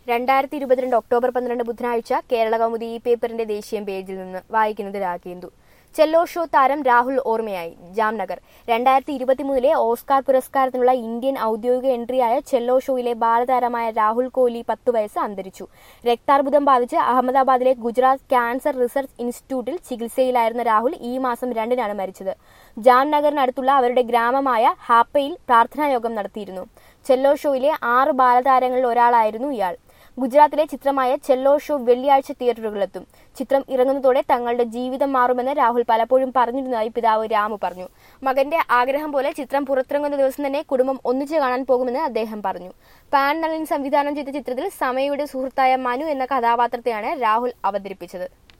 രണ്ടായിരത്തി ഇരുപത്തിരണ്ട് ഒക്ടോബർ പന്ത്രണ്ട് ബുധനാഴ്ച കേരള കൗമുദി ഈ പേപ്പറിന്റെ ദേശീയ പേജിൽ നിന്ന് വായിക്കുന്നത് രാഗേന്ദു ചെല്ലോ ഷോ താരം രാഹുൽ ഓർമ്മയായി ജാംനഗർ രണ്ടായിരത്തി ഇരുപത്തിമൂന്നിലെ ഓസ്കാർ പുരസ്കാരത്തിനുള്ള ഇന്ത്യൻ ഔദ്യോഗിക എൻട്രിയായ ചെല്ലോ ഷോയിലെ ബാലതാരമായ രാഹുൽ കോഹ്ലി പത്ത് വയസ്സ് അന്തരിച്ചു രക്താർബുദം ബാധിച്ച് അഹമ്മദാബാദിലെ ഗുജറാത്ത് ക്യാൻസർ റിസർച്ച് ഇൻസ്റ്റിറ്റ്യൂട്ടിൽ ചികിത്സയിലായിരുന്ന രാഹുൽ ഈ മാസം രണ്ടിനാണ് മരിച്ചത് ജാംനഗറിനടുത്തുള്ള അവരുടെ ഗ്രാമമായ ഹാപ്പയിൽ പ്രാർത്ഥനായോഗം നടത്തിയിരുന്നു ചെല്ലോ ഷോയിലെ ആറ് ബാലതാരങ്ങളിൽ ഒരാളായിരുന്നു ഇയാൾ ഗുജറാത്തിലെ ചിത്രമായ ചെല്ലോ ഷോ വെള്ളിയാഴ്ച തിയേറ്ററുകളിലെത്തും ചിത്രം ഇറങ്ങുന്നതോടെ തങ്ങളുടെ ജീവിതം മാറുമെന്ന് രാഹുൽ പലപ്പോഴും പറഞ്ഞിരുന്നതായി പിതാവ് രാമു പറഞ്ഞു മകന്റെ ആഗ്രഹം പോലെ ചിത്രം പുറത്തിറങ്ങുന്ന ദിവസം തന്നെ കുടുംബം ഒന്നിച്ചു കാണാൻ പോകുമെന്ന് അദ്ദേഹം പറഞ്ഞു പാൻ നളിൻ സംവിധാനം ചെയ്ത ചിത്രത്തിൽ സമയയുടെ സുഹൃത്തായ മനു എന്ന കഥാപാത്രത്തെയാണ് രാഹുൽ അവതരിപ്പിച്ചത്